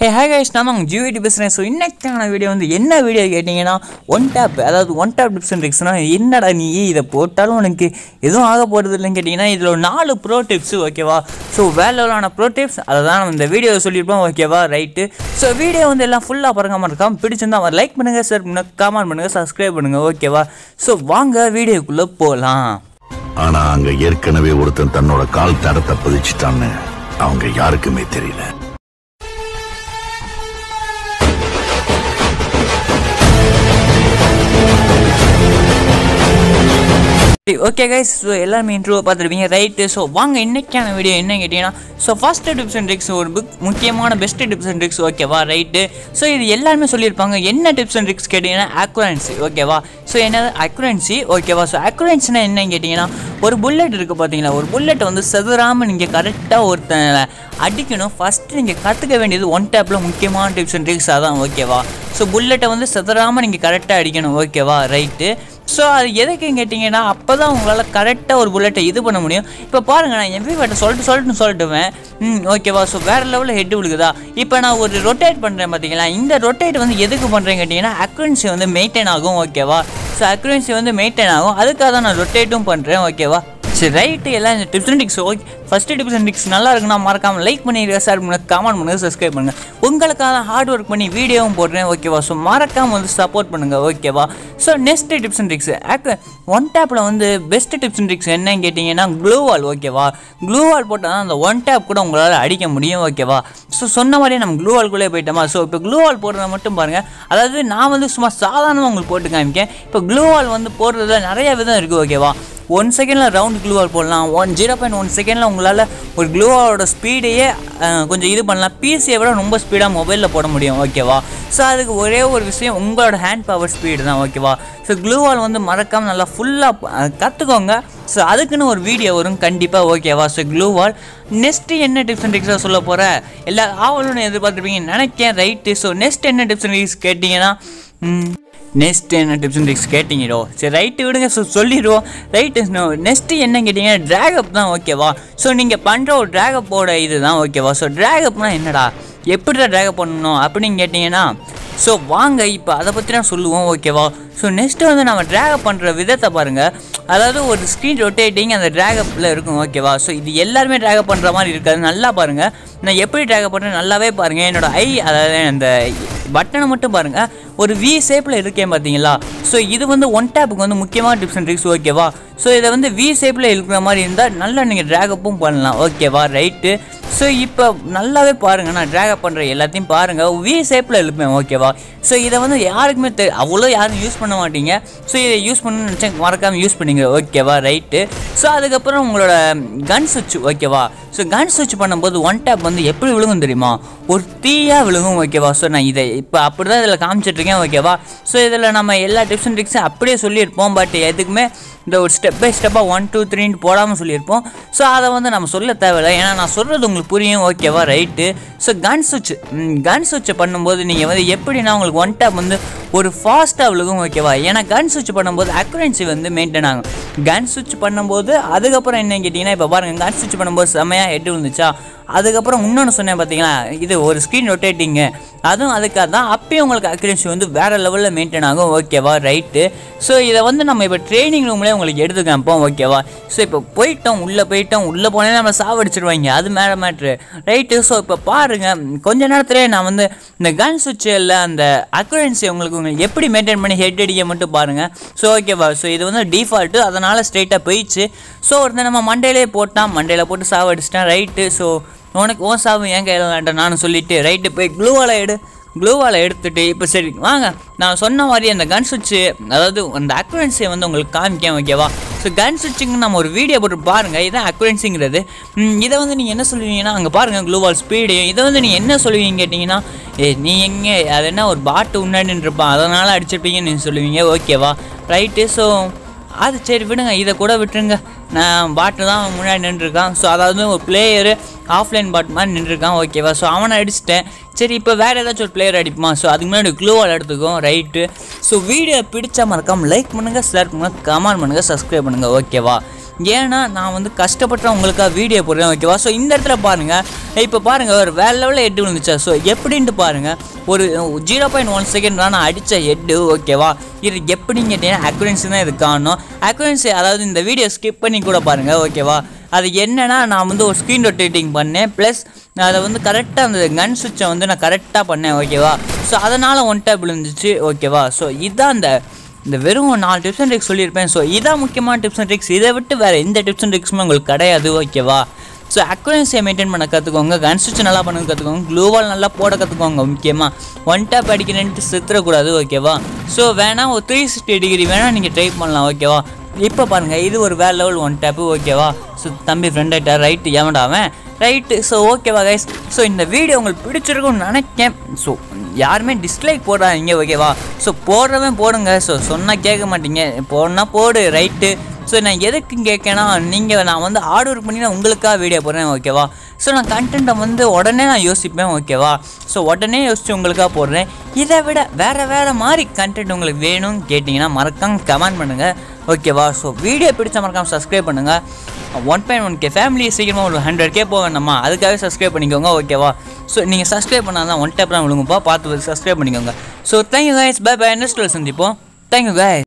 ஹே hey guys நான் உங்கள் ஜிவிடி பேசுகிறேன் ஸோ இன்னைக்கான வீடியோ வந்து என்ன வீடியோ கேட்டிங்கன்னா ஒன் டேப் அதாவது ஒன் டேப் டிப்ஸ் அண்ட் ட்ரிக்ஸ்னால் என்னடா நீ இதை போட்டாலும் உனக்கு எதுவும் ஆக போகிறது இல்லைன்னு கேட்டிங்கன்னா இதில் ஒரு நாலு ப்ரோ டிப்ஸ் ஓகேவா ஸோ வேலையான ப்ரோ டிப்ஸ் அதை தான் நம்ம இந்த வீடியோவில் சொல்லியிருப்போம் ஓகேவா ரைட்டு ஸோ வீடியோ வந்து எல்லாம் ஃபுல்லாக பறக்காமல் இருக்காம பிடிச்சிருந்தா அவர் லைக் பண்ணுங்கள் ஷேர் பண்ணுங்கள் கமெண்ட் பண்ணுங்கள் சப்ஸ்கிரைப் பண்ணுங்கள் ஓகேவா ஸோ வாங்க வீடியோக்குள்ளே போகலாம் ஆனா அங்க ஏற்கனவே ஒருத்தன் தன்னோட கால் தடத்தை பதிச்சுட்டான்னு அவங்க யாருக்குமே தெரியல ஓகே கைஸ் ஸோ எல்லாருமே இன்ட்ரோ பார்த்துருப்பீங்க ரைட்டு ஸோ வாங்க இன்னைக்கான வீடியோ என்ன கேட்டிங்கன்னா so first tips and tricks ஒரு புக் முக்கியமான பெஸ்ட் டிப்ஸ் அண்ட் ட்ரிக்ஸ் ஓகேவா ரைட்டு ஸோ இது எல்லாருமே சொல்லியிருப்பாங்க என்ன டிப்ஸ் அண்ட் ட்ரிக்ஸ் கேட்டிங்கன்னா அக்குரன்சி ஓகேவா ஸோ என்னது அக்குரன்சி ஓகேவா ஸோ அக்குரன்சினா என்னன்னு கேட்டிங்கன்னா ஒரு புல்லட் இருக்குது பார்த்தீங்களா ஒரு புல்லட் வந்து செதுறாமல் நீங்கள் கரெக்டாக ஒருத்தன் அடிக்கணும் ஃபஸ்ட்டு நீங்கள் கற்றுக்க வேண்டியது ஒன் டேப்பில் முக்கியமான டிப்ஸ் அண்ட் ட்ரிக்ஸ் அதான் ஓகேவா ஸோ புல்லட்டை வந்து செதுறாமல் நீங்கள் கரெக்டாக அடிக்கணும் ஓகேவா ரைட்டு ஸோ அது எதுக்குன்னு கேட்டிங்கன்னா அப்போ தான் உங்களால் கரெக்டாக ஒரு புல்லட்டை இது பண்ண முடியும் இப்போ பாருங்கள் நான் எம்பி வேட்டை சொல்லிட்டு சொல்லிட்டு சொல்லிட்டுவேன் ம் ஓகேவா ஸோ வேறு லெவலில் ஹெட் விழுகுதா இப்போ நான் ஒரு ரொட்டேட் பண்ணுறேன் பார்த்தீங்களா இந்த ரொட்டேட் வந்து எதுக்கு பண்ணுறேன்னு கேட்டிங்கன்னா அக்யூரன்சி வந்து மெயின்டைன் ஆகும் ஓகேவா ஸோ அக்யூரன்சி வந்து மெயின்டைன் ஆகும் அதுக்காக தான் நான் ரொட்டேட்டும் பண்ணுறேன் ஓகேவா சரி ரைட்டு எல்லாம் இந்த tips and tricks okay first tips and tricks நல்லா இருக்குன்னா மறக்காமல் லைக் பண்ணிடுங்க ஷேர் பண்ணுங்க கமெண்ட் பண்ணுங்க சப்ஸ்கிரைப் பண்ணுங்கள் உங்களுக்காக ஹார்ட் ஒர்க் பண்ணி வீடியோவும் போடுறேன் ஓகேவா ஸோ மறக்காமல் வந்து சப்போர்ட் பண்ணுங்கள் ஓகேவா so next tips and tricks ஆக் ஒன் டேப்பில் வந்து பெஸ்ட் டிப்ஸ் அண்ட் டிக்ஸ் என்னன்னு கேட்டிங்கன்னா க்ளூ வால் ஓகேவா க்ளூ வால் போட்டால் தான் அந்த ஒன் டேப் கூட உங்களால் அடிக்க முடியும் ஓகேவா ஸோ சொன்ன மாதிரியே நம்ம க்ளூ வால்குள்ளே போயிட்டோமா ஸோ இப்போ க்ளூ வால் போடுறத மட்டும் பாருங்கள் அதாவது நான் வந்து சும்மா சாதாரணமாக உங்களுக்கு போட்டு காமிக்கேன் இப்போ க்ளூ வால் வந்து போடுறதுல நிறைய விதம் இருக்குது ஓகேவா ஒன் செகண்டில் ரவுண்ட் க்ளூவால் போடலாம் ஒன் ஜீரோ பாயிண்ட் ஒன் செகண்டில் உங்களால் ஒரு க்ளூவாலோட ஸ்பீடையே கொஞ்சம் இது பண்ணலாம் பிசியை விட ரொம்ப ஸ்பீடாக மொபைலில் போட முடியும் ஓகேவா ஸோ அதுக்கு ஒரே ஒரு விஷயம் உங்களோட ஹேண்ட் பவர் ஸ்பீடு தான் ஓகேவா ஸோ க்ளூவால் வந்து மறக்காமல் நல்லா ஃபுல்லாக கற்றுக்கோங்க ஸோ அதுக்குன்னு ஒரு வீடியோ வரும் கண்டிப்பாக ஓகேவா ஸோ க்ளூவால் நெக்ஸ்ட்டு என்ன டிப்ஸ் அண்ட் ட்ரிக்ஸாக சொல்ல போகிற எல்லா ஆவலும் எதிர்பார்த்துருப்பீங்க நினைக்கேன் ரைட்டு ஸோ நெக்ஸ்ட் என்ன டிப்ஸ் அண்ட் ட்ரிக்ஸ் கேட்டிங்கன்னா நெக்ஸ்ட் என்ன டிப்ஸ் அண்ட் ட்ரிக்ஸ் கேட்டிங்கடோ சரி ரைட்டு விடுங்க ஸோ சொல்லிடுவோம் ரைட்டு நெக்ஸ்ட்டு என்ன கேட்டிங்கன்னா ட்ராகப் தான் ஓகேவா ஸோ நீங்கள் பண்ணுற ஒரு ட்ராகப்போட இது தான் ஓகேவா ஸோ ட்ராகப்னா என்னடா எப்படிடா ட்ராகப் பண்ணணும் அப்படின்னு கேட்டிங்கன்னா ஸோ வாங்க இப்போ அதை பற்றி தான் சொல்லுவோம் ஓகேவா ஸோ நெக்ஸ்ட்டு வந்து நம்ம ட்ராகப் பண்ணுற விதத்தை பாருங்கள் அதாவது ஒரு ஸ்க்ரீன் ரொட்டேட்டிங் அந்த ட்ராகப்பில் இருக்கும் ஓகேவா ஸோ இது எல்லாருமே ட்ராகப் பண்ணுற மாதிரி இருக்காது நல்லா பாருங்கள் நான் எப்படி ட்ராகப் பண்ணுறேன் நல்லாவே பாருங்கள் என்னோட ஐ அதாவது அந்த பட்டனை மட்டும் பாருங்கள் ஒரு வி ஷேப்பில் இருக்கேன் பார்த்தீங்களா ஸோ இது வந்து ஒன் டேப்புக்கு வந்து முக்கியமான டிப்ஸ் அண்ட் ட்ரிக்ஸ் ஓகேவா ஸோ இதை வந்து வி ஷேப்பில் இருக்கிற மாதிரி இருந்தால் நல்லா நீங்கள் ட்ராகப்பும் பண்ணலாம் ஓகேவா ரைட்டு ஸோ இப்போ நல்லாவே பாருங்கள் நான் ட்ராகப் பண்ணுற எல்லாத்தையும் பாருங்கள் வி ஷேப்பில் இருப்பேன் ஓகேவா ஸோ இதை வந்து யாருக்குமே தெ அவ்வளோ யாரும் யூஸ் பண்ண மாட்டீங்க ஸோ இதை யூஸ் பண்ணணும்னு நினச்சேன் மறக்காமல் யூஸ் பண்ணிங்க ஓகேவா ரைட்டு ஸோ அதுக்கப்புறம் உங்களோட கன் சுவிட்ச் ஓகேவா ஸோ கன் சுவிட்ச் பண்ணும்போது ஒன் டேப் வந்து எப்படி விழுகும் தெரியுமா ஒரு தீயாக விழுகும் ஓகேவா ஸோ நான் இதை இப்போ அப்படி தான் இதில் காமிச்சிட்ருக்கேன் ஓகேவா ஸோ இதில் நம்ம எல்லா டிப்ஸ் அண்ட் ட்ரிக்ஸும் அப்படியே சொல்லியிருப்போம் பட் எதுக்குமே இந்த ஒரு ஸ்டெப் பை ஸ்டெப்பாக ஒன் டூ த்ரீன்னு போடாமல் சொல்லியிருப்போம் ஸோ அதை வந்து நம்ம சொல்ல தேவையில்லை ஏன்னா நான் சொல்கிறது உங்களுக்கு புரியும் ஓகேவா ரைட்டு ஸோ கன் சுவிட்ச் கன் சுவிட்சை பண்ணும்போது நீங்கள் வந்து எப்படின்னா உங்களுக்கு ஒன் டேப் வந்து ஒரு ஃபாஸ்ட்டாக விழுகும் ஓகேவா ஏன்னா கன் சுவிட்ச் பண்ணும்போது அக்குரன்சி வந்து மெயின்டைன் ஆகும் கன் சுவிட்ச் பண்ணும்போது அதுக்கப்புறம் என்ன கேட்டிங்கன்னா இப்போ பாருங்கள் கன் சுவிட்ச் பண்ணும்போது செம்மையாக ஹெட் விழுந்துச்சா அதுக்கப்புறம் இன்னொன்று சொன்னேன் பார்த்தீங்களா இது ஒரு ஸ்க்ரீன் ரொட்டேட்டிங்கு அதுவும் அதுக்காக தான் அப்பயும் உங்களுக்கு அக்யூரன்சி வந்து வேறு லெவலில் மெயின்டைன் ஆகும் ஓகேவா ரைட்டு ஸோ இதை வந்து நம்ம இப்போ ட்ரைனிங் ரூம்லேயே உங்களுக்கு எடுத்து காமிப்போம் ஓகேவா ஸோ இப்போ போயிட்டோம் உள்ளே போயிட்டோம் உள்ளே போனே நம்ம சாவடிச்சிருவாங்க அது மேலே மேட்ரு ரைட்டு ஸோ இப்போ பாருங்கள் கொஞ்ச நேரத்துலேயே நான் வந்து இந்த கன் சுவிட்சில் அந்த அக்யூரன்சி உங்களுக்கு உங்களுக்கு எப்படி மெயின்டைன் பண்ணி ஹெட் அடிக்க மட்டும் பாருங்கள் ஸோ ஓகேவா ஸோ இது வந்து டிஃபால்ட்டு அதனால் ஸ்ட்ரைட்டாக போயிடுச்சு ஸோ ஒருத்தன் நம்ம மண்டையிலே போட்டான் மண்டையில் போட்டு சாவடிச்சிட்டேன் ரைட்டு ஸோ உனக்கு ஓ சாவு என் கையில் வேண்டாம் நானும் சொல்லிட்டு ரைட்டு போய் க்ளூவால் எடு க்ளூவால் எடுத்துட்டு இப்போ சரி வாங்க நான் சொன்ன மாதிரி அந்த கன் சுவிட்சு அதாவது அந்த அக்குரன்சியை வந்து உங்களுக்கு காமிக்கேன் ஓகேவா ஸோ கன் சுவிட்சிங்கு நம்ம ஒரு வீடியோ போட்டு பாருங்கள் இதான் அக்குரன்சிங்கிறது இதை வந்து நீங்கள் என்ன சொல்லுவீங்கன்னா அங்கே பாருங்கள் க்ளூவால் ஸ்பீடையும் இதை வந்து நீங்கள் என்ன சொல்லுவீங்க கேட்டிங்கன்னா ஏ நீ எங்கே அது என்ன ஒரு பாட்டு முன்னாடி இருப்பான் அதனால் அடிச்சிருப்பீங்கன்னு நீங்கள் சொல்லுவீங்க ஓகேவா ரைட்டு ஸோ அது சரி விடுங்க இதை கூட விட்டுருங்க நான் பாட்டு தான் முன்னாடி நின்றுருக்கான் ஸோ அதாவது ஒரு பிளேயரு ஆஃப்லைன் பாட் மாதிரி நின்றுருக்கான் ஓகேவா ஸோ அவனை அடிச்சிட்டேன் சரி இப்போ வேறு ஏதாச்சும் ஒரு பிளேயர் அடிப்போமா ஸோ அதுக்கு முன்னாடி க்ளூவால் எடுத்துக்கும் ரைட்டு ஸோ வீடியோ பிடிச்சா மறக்காமல் லைக் பண்ணுங்கள் ஷேர் பண்ணுங்கள் கமெண்ட் பண்ணுங்கள் சப்ஸ்கிரைப் பண்ணுங்கள் ஓகேவா ஏன்னா நான் வந்து கஷ்டப்பட்டு உங்களுக்காக வீடியோ போடுறேன் ஓகேவா ஸோ இந்த இடத்துல பாருங்கள் இப்போ பாருங்கள் ஒரு வேறு லெவலில் ஹெட் விழுந்துச்சா ஸோ எப்படின்ட்டு பாருங்கள் ஒரு ஜீரோ பாயிண்ட் ஒன் செகண்ட் நான் அடித்த ஹெட்டு ஓகேவா இது எப்படின்னு கேட்டீங்கன்னா அக்குரன்சி தான் இது காணும் அக்குரன்சி அதாவது இந்த வீடியோ ஸ்கிப் பண்ணி கூட பாருங்கள் ஓகேவா அது என்னன்னா நான் வந்து ஒரு ஸ்க்ரீன் ரொட்டேட்டிங் பண்ணேன் ப்ளஸ் அதை வந்து கரெக்டாக அந்த கன் சுவிட்சை வந்து நான் கரெக்டாக பண்ணேன் ஓகேவா ஸோ அதனால் ஒன் டேப் விழுந்துச்சு ஓகேவா ஸோ இதுதான் அந்த இந்த வெறும் நாலு டிப்ஸ் அண்ட் ட்ரிக்ஸ் சொல்லியிருப்பேன் ஸோ இதான் முக்கியமான டிப்ஸ் அண்ட் ட்ரிக்ஸ் இதை விட்டு வேறு எந்த டிப்ஸ் அண்ட் ட்ரிக்ஸுமே உங்களுக்கு கிடையாது ஓகேவா ஸோ அக்குரன்சியை மெயின்டைன் பண்ண கற்றுக்கோங்க கன் சுவிட்ச் நல்லா பண்ண கற்றுக்கோங்க க்ளூவால் நல்லா போட கற்றுக்கோங்க முக்கியமாக ஒன் டேப் அடிக்கிறேன்ட்டு செத்துறக்கூடாது ஓகேவா ஸோ வேணால் ஒரு த்ரீ சிக்ஸ்டி டிகிரி வேணால் நீங்கள் ட்ரை பண்ணலாம் ஓகேவா இப்போ பாருங்கள் இது ஒரு வேறு லெவல் ஒன் டேப்பு ஓகேவா ஸோ தம்பி ஃப்ரெண்ட் ஆகிட்டா ரைட்டு ஏமாடா அவன் ரைட்டு ஸோ ஓகேவா கைஸ் ஸோ இந்த வீடியோ உங்களுக்கு பிடிச்சிருக்கும்னு நினைக்கேன் ஸோ யாருமே டிஸ்லைக் போடாதீங்க ஓகேவா ஸோ போடுறவன் போடுங்க ஸோ சொன்னால் கேட்க மாட்டீங்க போடனா போடு ரைட்டு ஸோ நான் எதுக்கு கேட்கேன்னா நீங்கள் நான் வந்து ஹார்ட் ஒர்க் பண்ணி நான் உங்களுக்காக வீடியோ போடுறேன் ஓகேவா ஸோ நான் கண்டென்ட்டை வந்து உடனே நான் யோசிப்பேன் ஓகேவா ஸோ உடனே யோசித்து உங்களுக்காக போடுறேன் இதை விட வேறு வேறு மாதிரி கண்டென்ட் உங்களுக்கு வேணும்னு கேட்டிங்கன்னா மறக்காம கமெண்ட் பண்ணுங்கள் ஓகேவா ஸோ வீடியோ பிடிச்ச மறக்காம சப்ஸ்கிரைப் பண்ணுங்கள் one point one K family சீக்கிரமாக ஒரு ஹண்ட்ரட் கே போக வேண்டாமா அதுக்காகவே சப்ஸ்கிரைப் பண்ணிக்கோங்க ஓகேவா ஸோ நீங்கள் சப்ஸ்கிரைப் பண்ணால் தான் ஒன் டேப் தான் விழுங்குப்பா பார்த்து சப்ஸ்கிரைப் பண்ணிக்கோங்க so thank you guys bye bye next சந்திப்போம் தேங்க்யூ guys